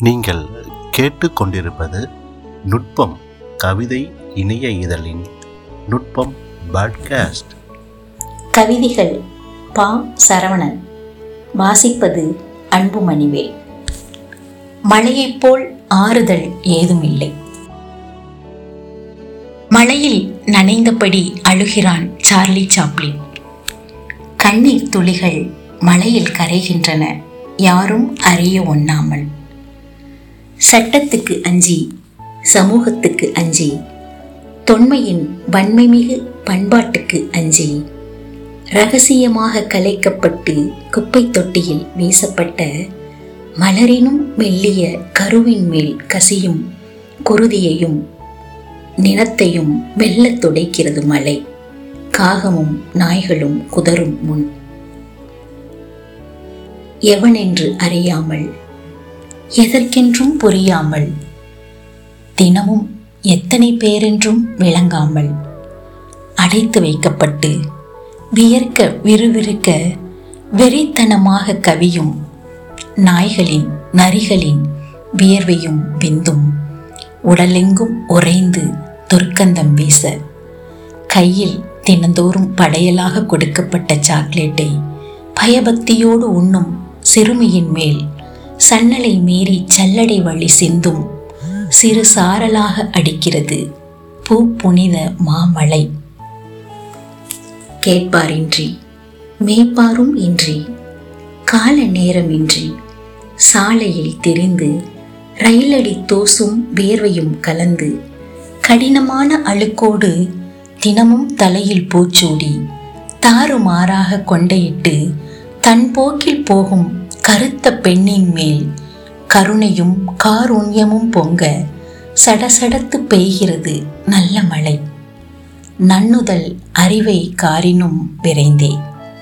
நீங்கள் கேட்டுக்கொண்டிருப்பது நுட்பம் கவிதை இணைய இதழின் நுட்பம் பாட்காஸ்ட் கவிதைகள் பா சரவணன் வாசிப்பது அன்புமணிவேல் மழையைப் போல் ஆறுதல் ஏதுமில்லை மழையில் நனைந்தபடி அழுகிறான் சார்லி சாப்ளின் கண்ணீர் துளிகள் மழையில் கரைகின்றன யாரும் அறிய ஒண்ணாமல் சட்டத்துக்கு அஞ்சி சமூகத்துக்கு அஞ்சி தொன்மையின் வன்மைமிகு பண்பாட்டுக்கு அஞ்சி ரகசியமாக கலைக்கப்பட்டு குப்பை தொட்டியில் வீசப்பட்ட மலரினும் மெல்லிய கருவின் மேல் கசியும் குருதியையும் நிலத்தையும் மெல்லத் துடைக்கிறது மழை காகமும் நாய்களும் குதறும் முன் எவனென்று அறியாமல் எதற்கென்றும் புரியாமல் தினமும் எத்தனை பேரென்றும் விளங்காமல் அடைத்து வைக்கப்பட்டு வியர்க்க விறுவிறுக்க வெறித்தனமாக கவியும் நாய்களின் நரிகளின் வியர்வையும் விந்தும் உடலெங்கும் உறைந்து துர்க்கந்தம் வீச கையில் தினந்தோறும் படையலாக கொடுக்கப்பட்ட சாக்லேட்டை பயபக்தியோடு உண்ணும் சிறுமியின் மேல் சன்னலை மீறி சல்லடை வழி சிந்தும் சிறு சாரலாக அடிக்கிறது பூ புனித மாமழை கேட்பாரின்றி மேய்ப்பாரும் இன்றி கால நேரமின்றி சாலையில் திரிந்து ரயிலடி தோசும் வேர்வையும் கலந்து கடினமான அழுக்கோடு தினமும் தலையில் பூச்சூடி தாறுமாறாக கொண்டையிட்டு தன் போக்கில் போகும் கருத்த பெண்ணின் மேல் கருணையும் காருண்யமும் பொங்க சடசடத்து பெய்கிறது நல்ல மழை நன்னுதல் அறிவை காரினும் விரைந்தே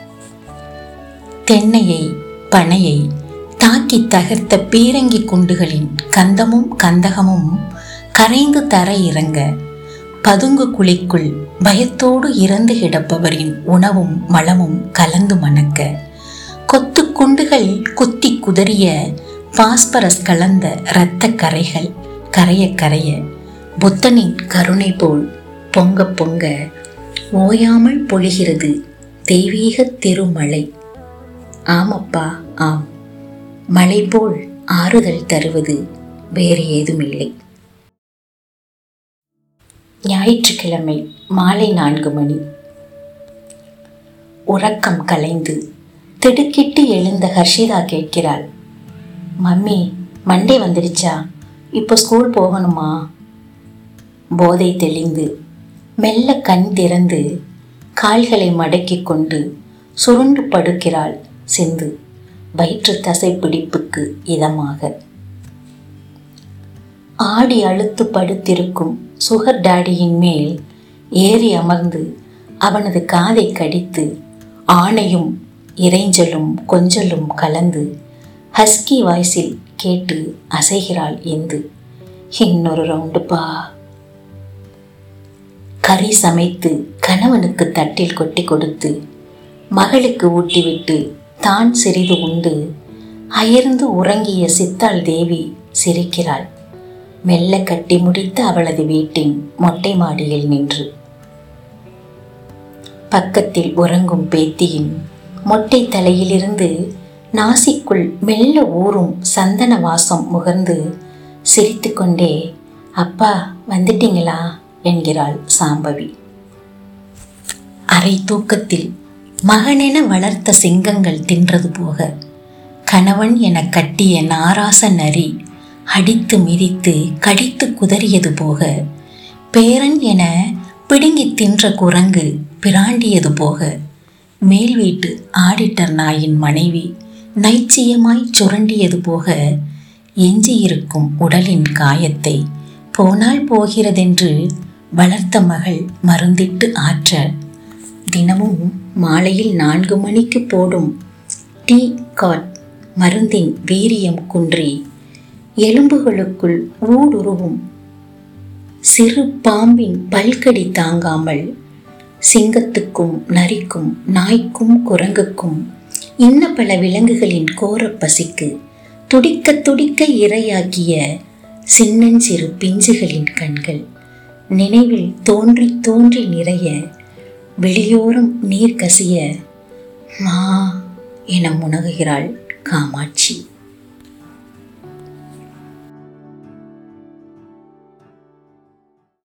தென்னையை பனையை தாக்கி தகர்த்த பீரங்கி குண்டுகளின் கந்தமும் கந்தகமும் கரைந்து தர இறங்க பதுங்கு குழிக்குள் பயத்தோடு இறந்து கிடப்பவரின் உணவும் மலமும் கலந்து மணக்க கொத்து குண்டுகள் குத்தி குதறிய பாஸ்பரஸ் கலந்த இரத்த கரைகள் கரைய கரைய புத்தனின் கருணை போல் பொங்க பொங்க ஓயாமல் பொழிகிறது தெய்வீக திருமழை ஆமப்பா ஆம் மழை போல் ஆறுதல் தருவது வேறு ஏதுமில்லை ஞாயிற்றுக்கிழமை மாலை நான்கு மணி உறக்கம் கலைந்து திடுக்கிட்டு எழுந்த ஹர்ஷிதா கேட்கிறாள் மம்மி மண்டே வந்துடுச்சா இப்போ ஸ்கூல் போகணுமா போதை தெளிந்து மெல்ல கண் திறந்து கால்களை மடக்கிக் கொண்டு சுருண்டு படுக்கிறாள் சிந்து வயிற்று தசை பிடிப்புக்கு இதமாக ஆடி அழுத்து படுத்திருக்கும் சுகர் டாடியின் மேல் ஏறி அமர்ந்து அவனது காதை கடித்து ஆணையும் இறைஞ்சலும் கொஞ்சலும் கலந்து ஹஸ்கி வாய்ஸில் கேட்டு அசைகிறாள் இந்து இன்னொரு ரவுண்டுப்பா கறி சமைத்து கணவனுக்கு தட்டில் கொட்டி கொடுத்து மகளுக்கு ஊட்டிவிட்டு தான் சிறிது உண்டு அயர்ந்து உறங்கிய சித்தாள் தேவி சிரிக்கிறாள் மெல்ல கட்டி முடித்த அவளது வீட்டின் மொட்டை மாடியில் நின்று பக்கத்தில் உறங்கும் பேத்தியின் மொட்டை தலையிலிருந்து நாசிக்குள் மெல்ல ஊறும் சந்தன வாசம் முகர்ந்து சிரித்துக்கொண்டே அப்பா வந்துட்டீங்களா என்கிறாள் சாம்பவி அரை தூக்கத்தில் மகனென வளர்த்த சிங்கங்கள் தின்றது போக கணவன் என கட்டிய நாராச நரி அடித்து மிதித்து கடித்து குதறியது போக பேரன் என பிடுங்கி தின்ற குரங்கு பிராண்டியது போக மேல் வீட்டு ஆடிட்டர் நாயின் மனைவி நைச்சியமாய் சுரண்டியது போக எஞ்சியிருக்கும் உடலின் காயத்தை போனால் போகிறதென்று வளர்த்த மகள் மருந்திட்டு ஆற்ற தினமும் மாலையில் நான்கு மணிக்கு போடும் டீ காட் மருந்தின் வீரியம் குன்றி எலும்புகளுக்குள் ஊடுருவும் சிறு பாம்பின் பல்கடி தாங்காமல் சிங்கத்துக்கும் நரிக்கும் நாய்க்கும் குரங்குக்கும் இன்ன பல விலங்குகளின் கோரப் பசிக்கு துடிக்க துடிக்க இரையாக்கிய சின்னஞ்சிறு பிஞ்சுகளின் கண்கள் நினைவில் தோன்றி தோன்றி நிறைய வெளியோரம் நீர் கசிய மா என முனகுகிறாள் காமாட்சி